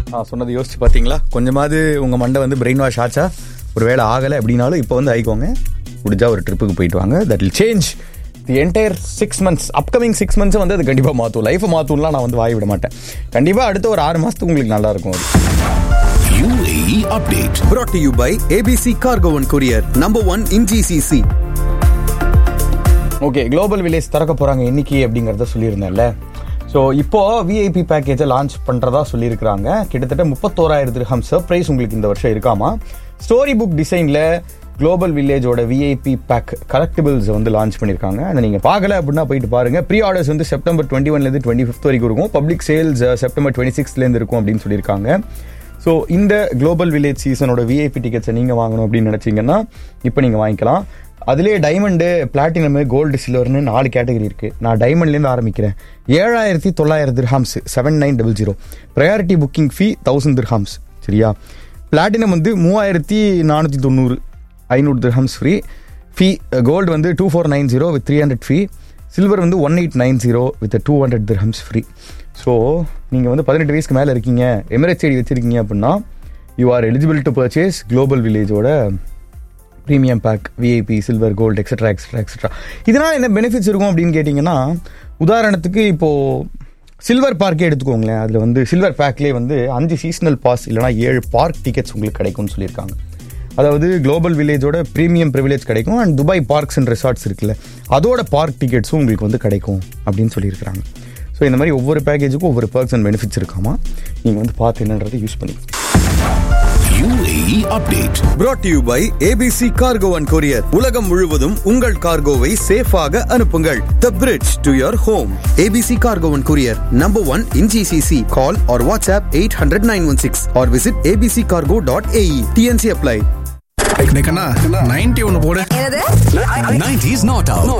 நான் சொன்னது யோசிச்சு பார்த்தீங்களா கொஞ்சமாவது உங்கள் மண்டை வந்து பிரெயின் வாஷ் ஆச்சா ஒரு வேளை ஆகலை அப்படின்னாலும் இப்போ வந்து ஆயிக்கோங்க முடிஞ்சா ஒரு ட்ரிப்புக்கு போயிட்டு வாங்க that will change the entire six months upcoming six months வந்து அது கண்டிப்பாக மாற்றும் லைஃப்பை மாற்றும்லாம் நான் வந்து வாய் விட மாட்டேன் கண்டிப்பாக அடுத்த ஒரு ஆறு மாதத்துக்கு உங்களுக்கு நல்லா இருக்கும் அது UAE update. brought to you by ABC Cargo and Courier, number one in GCC. Okay global village திறக்க போகிறாங்க இன்னைக்கு அப்படிங்கிறத சொல்லியிருந்தேன்ல ஸோ இப்போ விஐபி பேக்கேஜை லான்ச் பண்ணுறதா சொல்லியிருக்கிறாங்க கிட்டத்தட்ட முப்பத்தோராயிரம் திரகம் சர்ப்ரைஸ் உங்களுக்கு இந்த வருஷம் இருக்காமா ஸ்டோரி புக் டிசைனில் குளோபல் வில்லேஜோட விஐபி பேக் கலெக்டிபிள்ஸ் வந்து லான்ச் பண்ணியிருக்காங்க அதை நீங்கள் பார்க்கல அப்படின்னா போயிட்டு பாருங்க ப்ரீ ஆர்டர்ஸ் வந்து செப்டம்பர் டுவெண்ட்டி ஒன்லேருந்து டுவெண்ட்டி ஃபிஃப்த் வரைக்கும் இருக்கும் பப்ளிக் சேல்ஸ் செப்டம்பர் டுவெண்ட்டி சிக்ஸ்லேருந்து இருக்கும் அப்படின்னு சொல்லியிருக்காங்க ஸோ இந்த குளோபல் வில்லேஜ் சீசனோட விஐபி டிக்கெட்ஸை நீங்கள் வாங்கணும் அப்படின்னு நினச்சிங்கன்னா இப்போ நீங்கள் வாங்கிக்கலாம் அதுலேயே டைமண்டு பிளாட்டினம் கோல்டு சில்வர்னு நாலு கேட்டகரி இருக்குது நான் டைமண்ட்லேருந்து ஆரம்பிக்கிறேன் ஏழாயிரத்தி தொள்ளாயிரம் dirhams seven nine double zero priority booking fee thousand dirhams சரியா பிளாட்டினம் வந்து மூவாயிரத்தி நானூற்றி தொண்ணூறு ஐநூறு திர்ஹாம்ஸ் ஃப்ரீ ஃபீ கோல்டு வந்து two four nine zero with three hundred free silver வந்து one eight nine zero with two hundred dirhams free so நீங்கள் வந்து பதினெட்டு வயசுக்கு மேலே இருக்கீங்க எமிரேட்ஸ் ஐடி வச்சிருக்கீங்க அப்படின்னா you are eligible to purchase global வில்லேஜோட premium pack VIP silver gold extra extra extra இதனால் என்ன பெனிஃபிட்ஸ் இருக்கும் அப்படின்னு கேட்டிங்கன்னா உதாரணத்துக்கு இப்போது சில்வர் பார்க்கே எடுத்துக்கோங்களேன் அதில் வந்து சில்வர் பேக்லேயே வந்து அஞ்சு சீசனல் பாஸ் இல்லைனா ஏழு பார்க் டிக்கெட்ஸ் உங்களுக்கு கிடைக்கும்னு சொல்லியிருக்காங்க அதாவது குளோபல் வில்லேஜோட ப்ரீமியம் ப்ரிவிலேஜ் கிடைக்கும் and Dubai parks and resorts இருக்குல்ல அதோட பார்க் டிக்கெட்ஸும் உங்களுக்கு வந்து கிடைக்கும் அப்படின்னு சொல்லியிருக்காங்க ஸோ இந்த மாதிரி ஒவ்வொரு பேக்கேஜுக்கும் ஒவ்வொரு பர்க்ஸ் அண்ட் பெனிஃபிட்ஸ் இருக்காமா நீங்கள் வந்து பார்த்து என்னன்றதை யூஸ் பண்ணி UAE update. brought to you by ABC Cargo and Courier. உலகம் முழுவதும் உங்கள் கார்கோவை சேஃபாக அனுப்புங்கள் The bridge to your home. ABC Cargo and Courier, number one in GCC. Call or WhatsApp 800-916 or visit abccargo.ae. TNC apply. Ninety ஒன்னு போடு என்னது 90s not out.